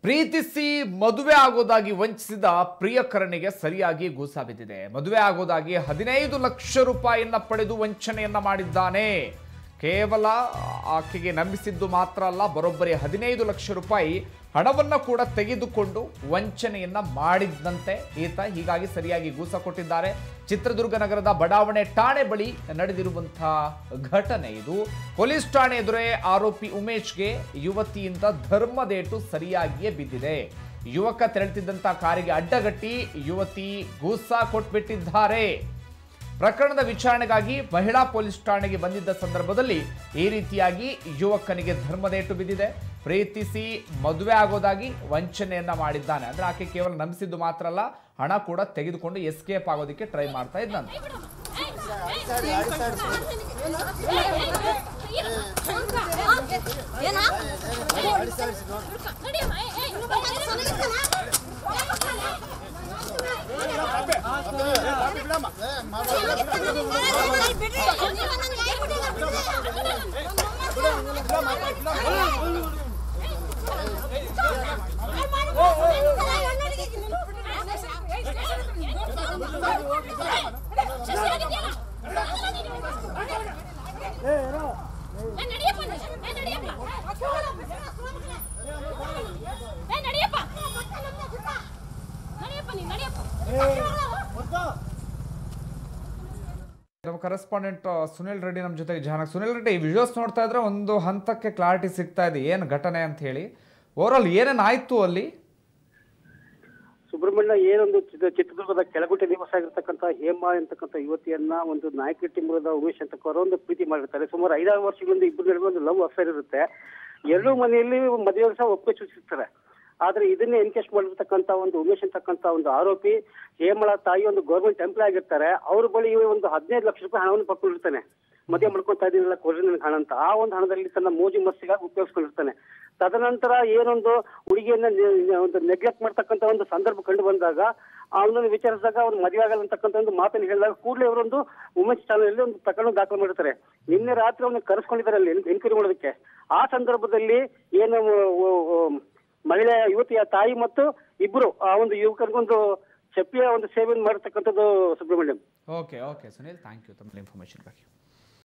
ಪ್ರೀತಿಸಿ ಮದುವೆ ಆಗೋದಾಗಿ ವಂಚಿಸಿದ ಪ್ರಿಯಕರನಿಗೆ ಸರಿಯಾಗಿ ಗೂಸ ಬಿದ್ದಿದೆ ಮದುವೆ ಆಗೋದಾಗಿ ಹದಿನೈದು ಲಕ್ಷ ರೂಪಾಯಿಯನ್ನ ಪಡೆದು ವಂಚನೆಯನ್ನ ಮಾಡಿದ್ದಾನೆ ಕೇವಲ ಆಕೆಗೆ ನಂಬಿಸಿದ್ದು ಮಾತ್ರ ಅಲ್ಲ ಬರೋಬ್ಬರಿ ಹದಿನೈದು ಲಕ್ಷ ರೂಪಾಯಿ ಹಣವನ್ನ ಕೂಡ ತೆಗೆದುಕೊಂಡು ವಂಚನೆಯನ್ನ ಮಾಡಿದ್ದಂತೆ ಈತ ಹೀಗಾಗಿ ಸರಿಯಾಗಿ ಗೂಸ ಕೊಟ್ಟಿದ್ದಾರೆ ಚಿತ್ರದುರ್ಗ ನಗರದ ಬಡಾವಣೆ ಠಾಣೆ ಬಳಿ ನಡೆದಿರುವಂತಹ ಘಟನೆ ಇದು ಪೊಲೀಸ್ ಠಾಣೆ ಎದುರೇ ಆರೋಪಿ ಉಮೇಶ್ಗೆ ಯುವತಿಯಿಂದ ಧರ್ಮದೇಟು ಸರಿಯಾಗಿಯೇ ಬಿದ್ದಿದೆ ಯುವಕ ತೆರಳುತ್ತಿದ್ದಂತ ಕಾರಿಗೆ ಅಡ್ಡಗಟ್ಟಿ ಯುವತಿ ಗೂಸ ಕೊಟ್ಬಿಟ್ಟಿದ್ದಾರೆ ಪ್ರಕರಣದ ವಿಚಾರಣೆಗಾಗಿ ಮಹಿಳಾ ಪೊಲೀಸ್ ಠಾಣೆಗೆ ಬಂದಿದ್ದ ಸಂದರ್ಭದಲ್ಲಿ ಈ ರೀತಿಯಾಗಿ ಯುವಕನಿಗೆ ಧರ್ಮದೇಟು ಬಿದ್ದಿದೆ ಪ್ರೀತಿಸಿ ಮದುವೆ ಆಗೋದಾಗಿ ವಂಚನೆಯನ್ನ ಮಾಡಿದ್ದಾನೆ ಅಂದ್ರೆ ಆಕೆ ಕೇವಲ ನಂಬಿಸಿದ್ದು ಮಾತ್ರ ಅಲ್ಲ ಹಣ ಕೂಡ ತೆಗೆದುಕೊಂಡು ಎಸ್ಕೇಪ್ ಆಗೋದಕ್ಕೆ ಟ್ರೈ ಮಾಡ್ತಾ ಇದ್ದಂತೆ ಏನಾ ನಮ್ಮ ಕರೆಸ್ಪಾಂಡೆಂಟ್ ಸುನಿಲ್ ರೆಡ್ಡಿ ನಮ್ಮ ಜೊತೆಗೆ ಜಾನ ಸುನಿಲ್ ರೆಡ್ಡಿ ವಿಜುವಲ್ಸ್ ನೋಡ್ತಾ ಇದ್ರೆ ಒಂದು ಹಂತಕ್ಕೆ ಕ್ಲಾರಿಟಿ ಸಿಗ್ತಾ ಇದೆ ಏನು ಘಟನೆ ಅಂತ ಹೇಳಿ ಓವರಾಲ್ ಏನೇನು ಆಯ್ತು ಅಲ್ಲಿ ಸುಬ್ರಹ್ಮಣ್ಯ ಏನೊಂದು ಚಿತ್ರ- ಚಿತ್ರದುರ್ಗದ ಕೆಳಗುಟ್ಟೆ ನಿವಾಸ ಆಗಿರ್ತಕ್ಕಂಥ ಹೇಮಾ ಅಂತಕ್ಕಂಥ ಯುವತಿಯನ್ನ ಒಂದು ನಾಯಕಟ್ಟಿ ಮೂಲದ ಉಮೇಶ್ ಅಂತಕ್ಕವರು ಒಂದು ಪ್ರೀತಿ ಮಾಡಿರ್ತಾರೆ ಸುಮಾರು ಐದಾರು ವರ್ಷಗಳಿಂದ ಇಬ್ಬರು ನಡುವೆ ಒಂದು ಲವ್ ಅಫೇರ್ ಇರುತ್ತೆ ಎರಡೂ ಮನೆಯಲ್ಲಿ ಮದುವೆ ಸಹ ಒಪ್ಪಿಗೆ ಸೂಚಿಸ್ತಾರೆ ಆದ್ರೆ ಇದನ್ನೇ ಎನ್ಕೇಶ್ ಮಾಡಿರ್ತಕ್ಕಂಥ ಒಂದು ಉಮೇಶ್ ಅಂತಕ್ಕಂಥ ಒಂದು ಆರೋಪಿ ಹೇಮಳ ತಾಯಿ ಒಂದು ಗೌರ್ಮೆಂಟ್ ಎಂಪ್ಲಾಯ್ ಆಗಿರ್ತಾರೆ ಅವ್ರ ಬಳಿ ಇವ ಒಂದು ಹದಿನೈದು ಲಕ್ಷ ರೂಪಾಯಿ ಹಣವನ್ನು ಪಡ್ಕೊಂಡಿರ್ತಾನೆ ಮದುವೆ ಮಾಡ್ಕೊತಾ ಇದೀನಲ್ಲ ಕೊಡ್ರಿ ನನಗೆ ಹಣ ಅಂತ ಆ ಒಂದು ಹಣದಲ್ಲಿ ತನ್ನ ಮೋಜು ಮಸ್ತಿಗಾಗಿ ಉಪಯೋಗಿಸ್ಕೊಂಡಿರ್ತಾನೆ ತದನಂತರ ಏನೊಂದು ಹುಡುಗಿಯನ್ನ ನೆ- ಒಂದು ನೆಗ್ಲೆಕ್ಟ್ ಮಾಡ್ತಕ್ಕಂಥ ಒಂದು ಸಂದರ್ಭ ಕಂಡು ಬಂದಾಗ ಅವನನ್ನು ವಿಚಾರಿಸಿದಾಗ ಅವ್ನು ಮದುವೆ ಆಗಲ್ಲ ಅಂತಕ್ಕಂಥ ಒಂದು ಮಾತನ್ನು ಹೇಳಿದಾಗ ಕೂಡಲೇ ಅವರೊಂದು ವುಮೆನ್ಸ್ ಚಾನಲ್ ಒಂದು ಪ್ರಕರಣ ದಾಖಲು ಮಾಡಿರ್ತಾರೆ ನಿನ್ನೆ ರಾತ್ರಿ ಅವನ್ನ ಕರೆಸ್ಕೊಂಡಿದ್ದಾರೆ ಅಲ್ಲಿ ಎನ್ಕ್ವೈರಿ ಮಾಡೋದಕ್ಕೆ ಆ ಸಂದರ್ಭದಲ್ಲಿ ಏನು ಓ- ಓ- ಮಹಿಳೆ ಯುವತಿಯ ತಾಯಿ ಮತ್ತು ಇಬ್ರು ಆ ಒಂದು ಯುವಕರಿಗೊಂದು ಚಪ್ಪಿಯ ಒಂದು ಸೇವೆಯನ್ನು ಮಾಡಿರ್ತಕ್ಕಂಥದ್ದು Subrahmanyam okay okay Sunil thank you ತಮ್ಮ ಇನ್ಫಾರ್ಮೇಷನ್ಗಾಗಿ